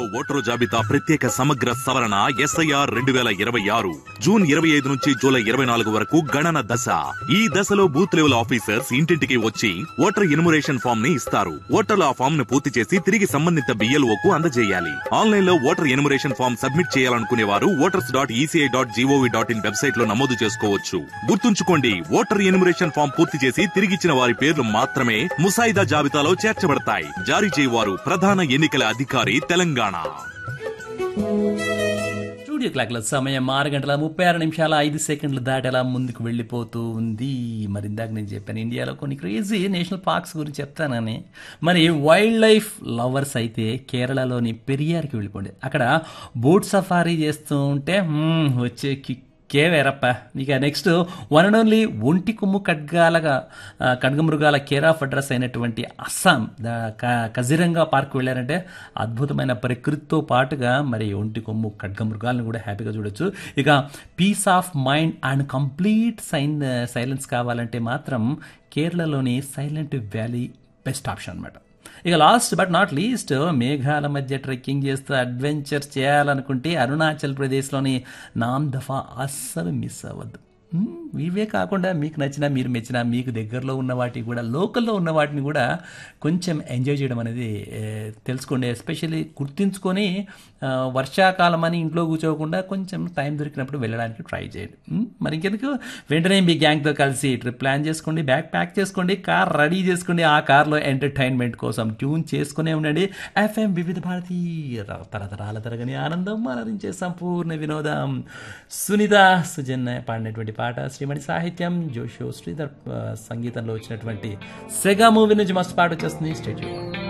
voter జాబితా ప్రత్యేక సమగ్ర సవరణ ఎస్ఐఆర్ రెండు వేల ఇరవై ఆరు జూన్ ఇరవై ఐదు నుంచి జూలై ఇరవై నాలుగు వరకు గణన దశ ఈ దశలో బూత్ లెవెల్ ఆఫీసర్స్ ఇంటింటికి వచ్చి ఓటర్ ఎన్యుమరేషన్ ఫామ్ ని ఇస్తారు ఓటర్లు ఆ ఫామ్ ను పూర్తి చేసి తిరిగి సంబంధిత BLO కు అందజేయాలి ఆన్లైన్ లో ఓటర్ ఎన్యుమరేషన్ ఫామ్ సబ్మిట్ చేయాలనుకునే వారు voters dot ECI dot G O V dot in website లో నమోదు చేసుకోవచ్చు గుర్తుంచుకోండి ఓటర్ ఎన్యుమరేషన్ ఫామ్ పూర్తి చేసి తిరిగిచ్చిన వారి పేర్లు మాత్రమే ముసాయిదా జాబితాలో చేర్చబడతాయి జారీ చేయవారు ప్రధాన ఎన్నికల అధికారి తెలంగాణ స్టూడియో క్లాక్ల సమయం ఆరు గంటల ముప్పై ఆరు నిమిషాల ఐదు సెకండ్లు దాటేలా ముందుకు వెళ్ళిపోతూ ఉంది మరి ఇందాక నేను చెప్పాను ఇండియాలో కొన్ని క్రేజీ నేషనల్ పార్క్స్ గురించి చెప్తానని మరి వైల్డ్ లైఫ్ లవర్స్ అయితే కేరళలోని పెరియార్కి వెళ్ళిపోండి అక్కడ బోట్ సఫారీ చేస్తూ ఉంటే మ్మ్, వచ్చే కిక్ కే వేరప్ప ఇక నెక్స్ట్ వన్ అండ్ ఓన్లీ ఒంటి కొమ్ము ఖడ్గాలగా ఆ, ఖడ్గమృగాల కేర్ ఆఫ్ అడ్రస్ అయినటువంటి అస్సాం ద క- కజిరంగా పార్క్ వెళ్ళారంటే అద్భుతమైన ప్రకృతితో పాటుగా మరి ఒంటి కొమ్ము ఖడ్గమృగాలను కూడా హ్యాపీగా చూడొచ్చు ఇక peace of mind and complete sign silence కావాలంటే మాత్రం కేరళలోని సైలెంట్ వ్యాలీ బెస్ట్ ఆప్షన్ అనమాట ఇక లాస్ట్ బట్ నాట్ లీస్ట్ మేఘాల మధ్య ట్రెక్కింగ్ చేస్తూ అడ్వెంచర్స్ చేయాలనుకుంటే అరుణాచల్ ప్రదేశ్లోని నామ్ దఫా అస్సలు మిస్ అవ్వద్దు మ్మ్, ఇవే కాకుండా మీకు నచ్చిన మీరు మెచ్చిన మీకు దగ్గరలో ఉన్న వాటిని కూడా లోకల్లో ఉన్న వాటిని కూడా కొంచెం ఎంజాయ్ చేయడం అనేది ఏ, తెలుసుకోండి ఎస్పెషల్లీ గుర్తుంచుకొని ఆ, వర్షాకాలం అని ఇంట్లో కూర్చోకుండా కొంచెం టైం దొరికినప్పుడు వెళ్ళడానికి ట్రై చేయండి మ్మ్, మరి ఇంకెందుకు వెంటనే మీ గ్యాంగ్తో కలిసి ట్రిప్ ప్లాన్ చేసుకోండి బ్యాగ్ ప్యాక్ చేసుకోండి కార్ రెడీ చేసుకోండి ఆ కార్లో ఎంటర్టైన్మెంట్ కోసం ట్యూన్ చేసుకునే ఉండండి ఎఫ్ఎం వివిధ భారతి తరతరాల తరగని ఆనందం అలరించే సంపూర్ణ వినోదం సునీత సుజన్ పాడినటువంటి పాట శ్రీమణి సాహిత్యం జోషో శ్రీధర్ ఆ, సంగీతంలో వచ్చినటువంటి సెగా మూవీ నుంచి మస్తు పాట వచ్చేస్తుంది స్టేట్యూ